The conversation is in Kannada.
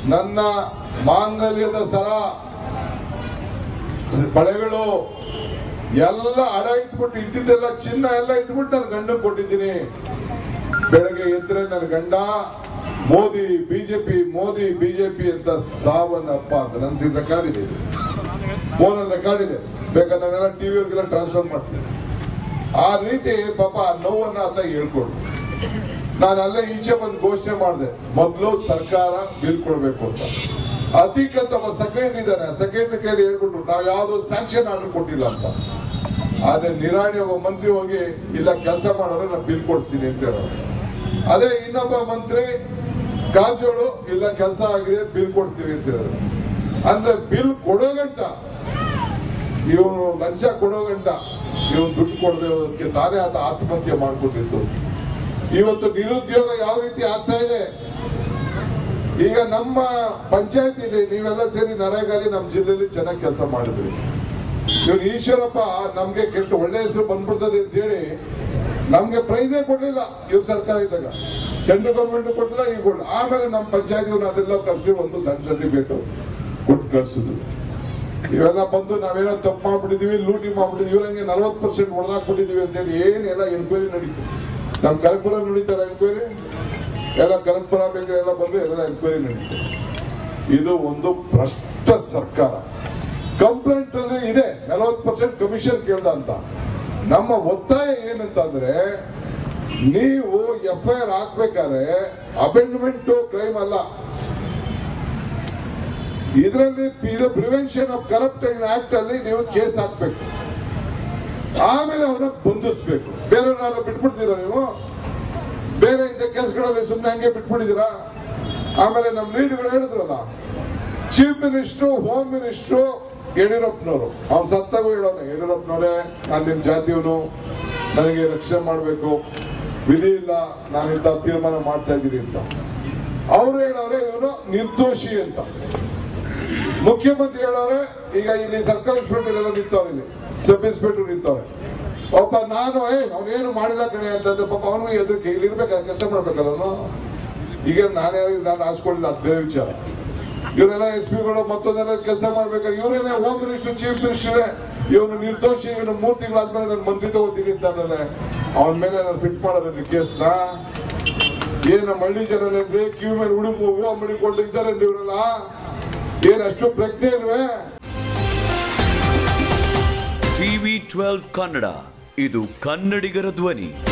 ನನ್ನ ಮಾಂಗಲ್ಯದ ಸರ ಬಳೆಗಳು ಎಲ್ಲ ಅಡ ಇಟ್ಬಿಟ್ಟು ಇಟ್ಟಿದ್ದೆಲ್ಲ ಚಿನ್ನ ಎಲ್ಲ ಇಟ್ಬಿಟ್ಟು ನಾನು ಗಂಡ ಕೊಟ್ಟಿದ್ದೀನಿ ಬೆಳಗ್ಗೆ ಎದ್ರೆ ನನ್ನ ಗಂಡ ಮೋದಿ ಬಿಜೆಪಿ ಮೋದಿ ಬಿಜೆಪಿ ಅಂತ ಸಾವನ್ನಪ್ಪ ಅಂತ ನನ್ನ ರೆಕಾರ್ಡ್ ಇದೆ ಫೋನಲ್ಲಿ ರೆಕಾರ್ಡ್ ಇದೆ ಬೇಕಾದ್ರೆ ನಾನೆಲ್ಲ ಟಿವಿಯವ್ರಿಗೆಲ್ಲ ಟ್ರಾನ್ಸ್ಫರ್ ಮಾಡ್ತೀನಿ ಆ ರೀತಿ ಪಾಪ ಆ ನೋವನ್ನ ಆತ ಹೇಳ್ಕೊಂಡು ನಾನು ಅಲ್ಲೇ ಈಚೆ ಬಂದು ಘೋಷಣೆ ಮಾಡಿದೆ ಮೊದಲು ಸರ್ಕಾರ ಬಿಲ್ ಕೊಡ್ಬೇಕು ಅಂತ ಅಧಿಕ ತಮ್ಮ ಸೆಕ್ರೆಟರಿ ಇದ್ದಾನೆ ಸೆಕ್ರೆಟರಿ ಕೈಲಿ ಹೇಳ್ಬಿಟ್ರು ನಾವು ಯಾವ್ದು ಸ್ಯಾಂಕ್ಷನ್ ಆರ್ಡರ್ ಕೊಟ್ಟಿಲ್ಲ ಅಂತ ಆದ್ರೆ ನಿರಾಣಿ ಒಬ್ಬ ಮಂತ್ರಿ ಹೋಗಿ ಇಲ್ಲ ಕೆಲಸ ಮಾಡೋರು ನಾನು ಬಿಲ್ ಕೊಡ್ತೀನಿ ಅಂತ ಹೇಳೋರು ಅದೇ ಇನ್ನೊಬ್ಬ ಮಂತ್ರಿ ಕಾರಜೋಳು ಇಲ್ಲ ಕೆಲಸ ಆಗಿದೆ ಬಿಲ್ ಕೊಡ್ತೀವಿ ಅಂತ ಹೇಳಿದ್ರು ಅಂದ್ರೆ ಬಿಲ್ ಕೊಡೋ ಗಂಟ ಇವನು ಲಂಚ ಕೊಡೋ ಗಂಟ ಇವನು ದುಡ್ಡು ಕೊಡದೆ ಹೋದಕ್ಕೆ ತಾನೇ ಆತ ಆತ್ಮಹತ್ಯೆ ಮಾಡ್ಕೊಂಡಿತ್ತು ಇವತ್ತು ನಿರುದ್ಯೋಗ ಯಾವ ರೀತಿ ಆಗ್ತಾ ಇದೆ ಈಗ ನಮ್ಮ ಪಂಚಾಯತಿಲಿ ನೀವೆಲ್ಲ ಸೇರಿ ನರೇಗಾಲಿ ನಮ್ಮ ಜಿಲ್ಲೆಯಲ್ಲಿ ಚೆನ್ನಾಗಿ ಕೆಲಸ ಮಾಡಿದ್ರಿ ಇವ್ರು ಈಶ್ವರಪ್ಪ ನಮ್ಗೆ ಕೆಟ್ಟ ಒಳ್ಳೆ ಹೆಸರು ಬಂದ್ಬಿಡ್ತದೆ ಅಂತ ಹೇಳಿ ನಮ್ಗೆ ಪ್ರೈಸೇ ಕೊಡ್ಲಿಲ್ಲ ಇವ್ರ ಸರ್ಕಾರ ಇದ್ದಾಗ ಸೆಂಟ್ರಲ್ ಗೌರ್ಮೆಂಟ್ ಕೊಟ್ಟಿಲ್ಲ ಈಗ ಕೊಡ್ಲಿಲ್ಲ ಆಮೇಲೆ ನಮ್ಮ ಪಂಚಾಯತಿ ಅದೆಲ್ಲ ಕರ್ಸಿ ಒಂದು ಸಣ್ಣ ಸರ್ಟಿಫಿಕೇಟ್ ಕೊಟ್ಟು ಕಳ್ಸಿದ್ರು ಇವೆಲ್ಲ ಬಂದು ನಾವೇನೋ ತಪ್ಪು ಮಾಡ್ಬಿಟ್ಟಿದೀವಿ ಲೂಟಿ ಮಾಡ್ಬಿಟ್ಟಿದೀವಿ ಇವ್ರಂಗೆ ನಲವತ್ತು ಪರ್ಸೆಂಟ್ ಹೊಡೆದಾಕ್ಬಿಟ್ಟಿದೀವಿ ಅಂತೇಳಿ ಏನೆಲ್ಲ ಎನ್ಕ್ವೈರಿ ನಡೀತು ನಮ್ ಕನಕಪುರ ನಡೀತಾರೆ ಎನ್ಕ್ವೈರಿ ಎಲ್ಲ ಕನಕಪುರ ಬೇಕಾದ್ರೆ ಎಲ್ಲ ಬಂದು ಎಲ್ಲ ಎನ್ಕ್ವೈರಿ ನಡೀತು ಇದು ಒಂದು ಭ್ರಷ್ಟ ಸರ್ಕಾರ ಕಂಪ್ಲೇಂಟ್ ಅಲ್ಲಿ ಇದೆ ನಲವತ್ತು ಪರ್ಸೆಂಟ್ ಕಮಿಷನ್ ಕೇಳ್ದ ಅಂತ ನಮ್ಮ ಒತ್ತಾಯ ಏನಂತಂದ್ರೆ ನೀವು ಎಫ್ ಐ ಆರ್ ಹಾಕ್ಬೇಕಾದ್ರೆ ಅಬೆಂಡ್ಮೆಂಟ್ ಕ್ರೈಮ್ ಅಲ್ಲ ಇದರಲ್ಲಿ ಇದು ಪ್ರಿವೆನ್ಷನ್ ಆಫ್ ಕರಪ್ಟ್ ಆಕ್ಟ್ ಅಲ್ಲಿ ನೀವು ಕೇಸ್ ಹಾಕ್ಬೇಕು ಆಮೇಲೆ ಅವನ್ನ ಬಂಧಿಸ್ಬೇಕು ಬೇರೆಯವ್ರನ್ನ ಬಿಟ್ಬಿಡ್ತೀರಾ ನೀವು ಬೇರೆ ಇಂಥ ಕೇಸ್ಗಳಲ್ಲಿ ಸುಮ್ಮನೆ ಹಂಗೆ ಬಿಟ್ಬಿಟ್ಟಿದ್ದೀರಾ ಆಮೇಲೆ ನಮ್ಮ ಲೀಡ್ಗಳು ಹೇಳಿದ್ರಲ್ಲ ಚೀಫ್ ಮಿನಿಸ್ಟ್ರು ಹೋಮ್ ಮಿನಿಸ್ಟ್ರು ಯಡಿಯೂರಪ್ಪನವರು ಅವ್ನು ಸತ್ತಾಗೂ ಹೇಳೋನೆ ಯಡಿಯೂರಪ್ಪನವರೇ ನಾನು ನಿಮ್ ಜಾತಿಯವನು ನನಗೆ ರಕ್ಷಣೆ ಮಾಡಬೇಕು ವಿಧಿ ಇಲ್ಲ ನಾನು ಇಂಥ ತೀರ್ಮಾನ ಮಾಡ್ತಾ ಇದ್ದೀನಿ ಅಂತ ಅವ್ರು ಹೇಳವ್ರೆ ಇವನು ನಿರ್ದೋಷಿ ಅಂತ ಮುಖ್ಯಮಂತ್ರಿ ಹೇಳವ್ರೆ ಈಗ ಇಲ್ಲಿ ಸರ್ಕಲ್ ಇನ್ಸ್ಪೆಕ್ಟರ್ ಎಲ್ಲ ನಿಂತವ್ರೆ ಇಲ್ಲಿ ಸಬ್ ಇನ್ಸ್ಪೆಕ್ಟರ್ ನಿಂತವ್ರೆ ಒಬ್ಬ ನಾನು ಏ ಅವನೇನು ಮಾಡಿಲ್ಲ ಕಣೆ ಅಂತಂದ್ರೆ ಪಾಪ ಅವನು ಎದುರಿಗೆ ಇಲ್ಲಿ ಇರ್ಬೇಕಲ್ಲ ಕೆಲಸ ಮಾಡ್ಬೇಕಲ್ಲ ಅವನು ಈಗ ನಾನು ಯಾರು ನಾನು ಹಾಸ್ಕೊಳ್ಳಿಲ್ಲ ಅದು ಬೇರೆ ವಿಚಾರ ಇವರೆಲ್ಲ ಎಸ್ ಪಿಗಳು ಮತ್ತೊಂದೆಲ್ಲ ಕೆಲಸ ಮಾಡ್ಬೇಕಾದ್ರೆ ಇವರೇನೆ ಹೋಮ್ ಮಿನಿಸ್ಟರ್ ಚೀಫ್ ಮಿನಿಸ್ಟರ್ ಇವನು ನಿರ್ದೋಷಿ ಇವನು ಮೂರ್ ತಿಂಗಳಾದ್ಮೇಲೆ ನಾನು ಮಂತ್ರಿ ತಗೋತೀನಿ ಅಂತಾನೆ ಅವನ ಮೇಲೆ ನಾನು ಫಿಟ್ ಮಾಡೋದ್ರಲ್ಲಿ ಕೇಸ್ನ ಏನ್ ನಮ್ಮ ಹಳ್ಳಿ ಜನ ಕ್ಯೂ ಮೇಲೆ ಉಡುಪು ಹೂವು ಮಡಿಕೊಂಡು ಇದ್ದಾರೆ ಇವರೆಲ್ಲ ಏನ್ ಅಷ್ಟು ಪ್ರಜ್ಞೆ ಇಲ್ವೇ ಟಿವಿ ಟ್ವೆಲ್ವ್ ಕನ್ನಡ ಇದು ಕನ್ನಡಿಗರ ಧ್ವನಿ